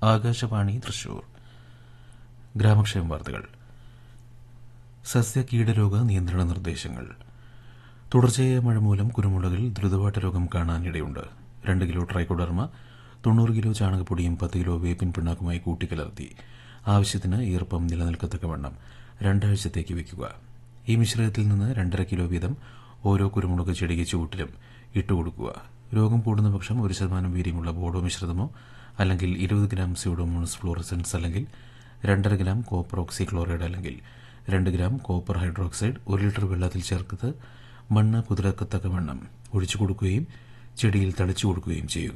ആകാശവാണി തൃശൂർ ഗ്രാമക്ഷേമ വാർത്തകൾ സസ്യ കീടരോഗ നിയന്ത്രണ നിർദ്ദേശങ്ങൾ തുടർച്ചയായ മഴ മൂലം കുരുമുളകിൽ ദ്രുതവാട്ട രോഗം കാണാനിടയുണ്ട് രണ്ട് കിലോ ട്രൈക്കോഡർമ തൊണ്ണൂറ് കിലോ ചാണകപ്പൊടിയും പത്ത് കിലോ വേപ്പിൻ പിണ്ണാക്കുമായി കൂട്ടിക്കലർത്തി ആവശ്യത്തിന് ഈർപ്പം നിലനിൽക്കത്തക്കവണ്ണം രണ്ടാഴ്ചത്തേക്ക് വയ്ക്കുക ഈ മിശ്രിതത്തിൽ നിന്ന് രണ്ടര കിലോ വീതം ഓരോ കുരുമുളക് ചെടിക്ക് ചുവട്ടിലും ഇട്ടുകൊടുക്കുക രോഗം കൂടുന്ന പക്ഷം ഒരു ശതമാനം വീര്യമുള്ള ബോഡോ മിശ്രിതമോ അല്ലെങ്കിൽ ഇരുപത് ഗ്രാം സ്യൂഡോമോണസ് ഫ്ലോറസൻസ് അല്ലെങ്കിൽ രണ്ടര ഗ്രാം കോപ്പർ ഓക്സി ക്ലോറൈഡ് അല്ലെങ്കിൽ രണ്ട് ഗ്രാം കോപ്പർ ഹൈഡ്രോക്സൈഡ് ഒരു ലിറ്റർ വെള്ളത്തിൽ ചേർത്ത് മണ്ണ് കുതിരക്കത്തക്കവണ്ണം ഒഴിച്ചു കൊടുക്കുകയും ചെടിയിൽ തളിച്ചു കൊടുക്കുകയും ചെയ്യുക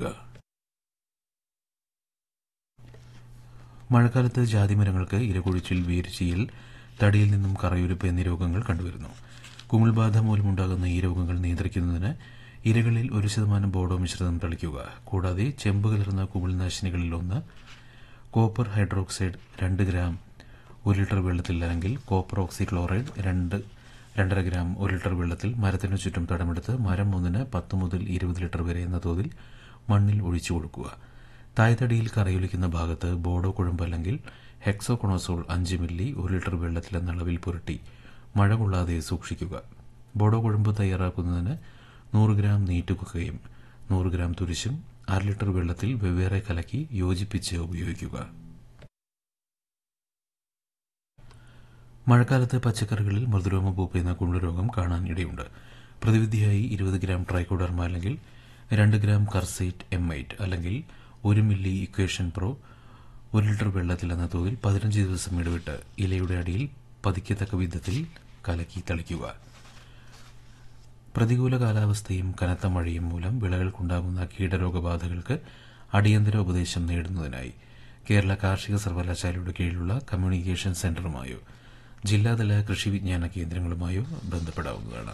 മഴക്കാലത്ത് ജാതിമരങ്ങൾക്ക് ഇലകൊഴിച്ചിൽ വേരുചീയൽ തടിയിൽ നിന്നും കറയൊലിപ്പ് എന്നീ രോഗങ്ങൾ കണ്ടുവരുന്നു കുമിൾബാധ മൂലമുണ്ടാകുന്ന ഈ രോഗങ്ങൾ നിയന്ത്രിക്കുന്നതിന് ഇലകളിൽ ഒരു ശതമാനം ബോഡോ മിശ്രിതം തളിക്കുക കൂടാതെ ചെമ്പ് കലർന്ന കുമിൾനാശിനികളിൽ ഒന്ന് കോപ്പർ ഹൈഡ്രോക്സൈഡ് രണ്ട് ഗ്രാം ഒരു ലിറ്റർ വെള്ളത്തിൽ അല്ലെങ്കിൽ കോപ്പർ ഓക്സി ക്ലോറൈഡ് രണ്ട് രണ്ടര ഗ്രാം ഒരു ലിറ്റർ വെള്ളത്തിൽ മരത്തിനു ചുറ്റും തടമെടുത്ത് മരം ഒന്നിന് പത്ത് മുതൽ ഇരുപത് ലിറ്റർ വരെ എന്ന തോതിൽ മണ്ണിൽ ഒഴിച്ചു കൊടുക്കുക തായ്തടിയിൽ കറയൊലിക്കുന്ന ഭാഗത്ത് ബോഡോ കുഴമ്പ് അല്ലെങ്കിൽ ഹെക്സോകൊണോസോൾ അഞ്ച് മില്ലി ഒരു ലിറ്റർ വെള്ളത്തിൽ എന്ന അളവിൽ പുരട്ടി മഴ കൊള്ളാതെ സൂക്ഷിക്കുക ബോഡോ കുഴമ്പ് തയ്യാറാക്കുന്നതിന് നൂറ് ഗ്രാം നീറ്റുകുക്കയും നൂറ് ഗ്രാം തുരിശും അര ലിറ്റർ വെള്ളത്തിൽ വെവ്വേറെ കലക്കി യോജിപ്പിച്ച് ഉപയോഗിക്കുക മഴക്കാലത്ത് പച്ചക്കറികളിൽ മൃദുരോമ പൂപ്പ് എന്ന കുണ്ടുരോഗം കാണാൻ ഇടയുണ്ട് പ്രതിവിധിയായി ഇരുപത് ഗ്രാം ട്രൈക്കോഡർമ അല്ലെങ്കിൽ രണ്ട് ഗ്രാം കർസൈറ്റ് എം ഐറ്റ് അല്ലെങ്കിൽ ഒരു മില്ലി ഇക്വേഷൻ പ്രോ ഒരു ലിറ്റർ വെള്ളത്തിൽ എന്ന തോതിൽ പതിനഞ്ച് ദിവസം ഇടവിട്ട് ഇലയുടെ അടിയിൽ പതിക്കത്തക്ക വിധത്തിൽ കലക്കി തളിക്കുക പ്രതികൂല കാലാവസ്ഥയും കനത്ത മഴയും മൂലം വിളകൾക്കുണ്ടാകുന്ന കീടരോഗബാധകൾക്ക് അടിയന്തര ഉപദേശം നേടുന്നതിനായി കേരള കാർഷിക സർവകലാശാലയുടെ കീഴിലുള്ള കമ്മ്യൂണിക്കേഷൻ സെന്ററുമായോ ജില്ലാതല കൃഷി വിജ്ഞാന കേന്ദ്രങ്ങളുമായോ ബന്ധപ്പെടാവുന്നതാണ്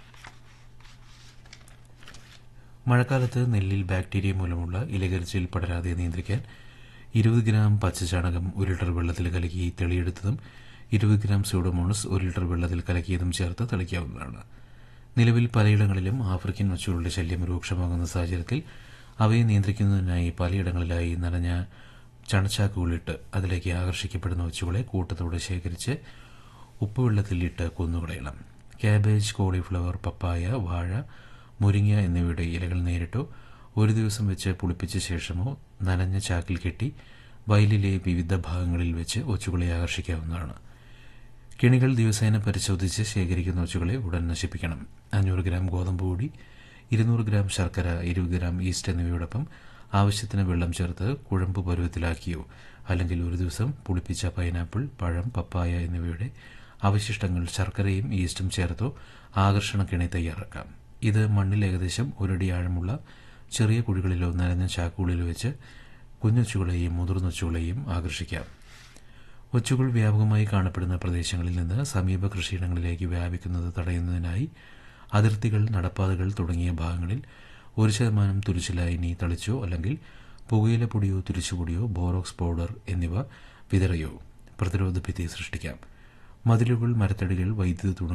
മഴക്കാലത്ത് നെല്ലിൽ ബാക്ടീരിയ മൂലമുള്ള ഇലകരിച്ചിൽ പടരാതെ നിയന്ത്രിക്കാൻ ഇരുപത് ഗ്രാം പച്ചചാണകം ഒരു ലിറ്റർ വെള്ളത്തിൽ കലക്കി തെളിയെടുത്തതും ഇരുപത് ഗ്രാം സ്യൂഡോമോണസ് ഒരു ലിറ്റർ വെള്ളത്തിൽ കലക്കിയതും ചേർത്ത് തളിക്കാവുന്നതാണ് നിലവിൽ പലയിടങ്ങളിലും ആഫ്രിക്കൻ മച്ചുകളുടെ ശല്യം രൂക്ഷമാകുന്ന സാഹചര്യത്തിൽ അവയെ നിയന്ത്രിക്കുന്നതിനായി പലയിടങ്ങളിലായി നനഞ്ഞ ചണച്ചാക്കുകളിട്ട് അതിലേക്ക് ആകർഷിക്കപ്പെടുന്ന ഒച്ചുകളെ കൂട്ടത്തോടെ ശേഖരിച്ച് ഉപ്പുവെള്ളത്തിൽ ഇട്ട് കൊന്നുകളയണം കാബേജ് കോളിഫ്ലവർ പപ്പായ വാഴ മുരിങ്ങ എന്നിവയുടെ ഇലകൾ നേരിട്ടോ ഒരു ദിവസം വെച്ച് പുളിപ്പിച്ച ശേഷമോ നനഞ്ഞ ചാക്കിൽ കെട്ടി വയലിലെ വിവിധ ഭാഗങ്ങളിൽ വെച്ച് ഒച്ചുകളെ ആകർഷിക്കാവുന്നതാണ് കിണികൾ ദിവസേന പരിശോധിച്ച് ശേഖരിക്കുന്ന ഒച്ചുകളെ ഉടൻ നശിപ്പിക്കണം അഞ്ഞൂറ് ഗ്രാം ഗോതമ്പ് പൊടി ഇരുന്നൂറ് ഗ്രാം ശർക്കര ഇരുപത് ഗ്രാം ഈസ്റ്റ് എന്നിവയോടൊപ്പം ആവശ്യത്തിന് വെള്ളം ചേർത്ത് കുഴമ്പ് പരുവത്തിലാക്കിയോ അല്ലെങ്കിൽ ഒരു ദിവസം പുളിപ്പിച്ച പൈനാപ്പിൾ പഴം പപ്പായ എന്നിവയുടെ അവശിഷ്ടങ്ങൾ ശർക്കരയും ഈസ്റ്റും ചേർത്തോ ആകർഷണ കിണി തയ്യാറാക്കാം ഇത് മണ്ണിൽ ഏകദേശം ഒരടി ആഴമുള്ള ചെറിയ കുഴികളിലോ നനഞ്ഞ ചാക്കുകളിലോ വെച്ച് കുഞ്ഞൊച്ചുകളെയും മുതിർന്നൊച്ചുകളെയും ആകർഷിക്കാം ഒച്ചുകൾ വ്യാപകമായി കാണപ്പെടുന്ന പ്രദേശങ്ങളിൽ നിന്ന് സമീപ കൃഷിയിടങ്ങളിലേക്ക് വ്യാപിക്കുന്നത് തടയുന്നതിനായി അതിർത്തികൾ നടപ്പാതകൾ തുടങ്ങിയ ഭാഗങ്ങളിൽ ഒരു ശതമാനം തുരിശിലായിനി തളിച്ചോ അല്ലെങ്കിൽ പുകയില പൊടിയോ തുരിച്ചുപൊടിയോ ബോറോക്സ് പൗഡർ എന്നിവ വിതറിയോ പ്രതിരോധ ഭിത്തി സൃഷ്ടിക്കാം മതിലുകൾ മരത്തടികൾ വൈദ്യുത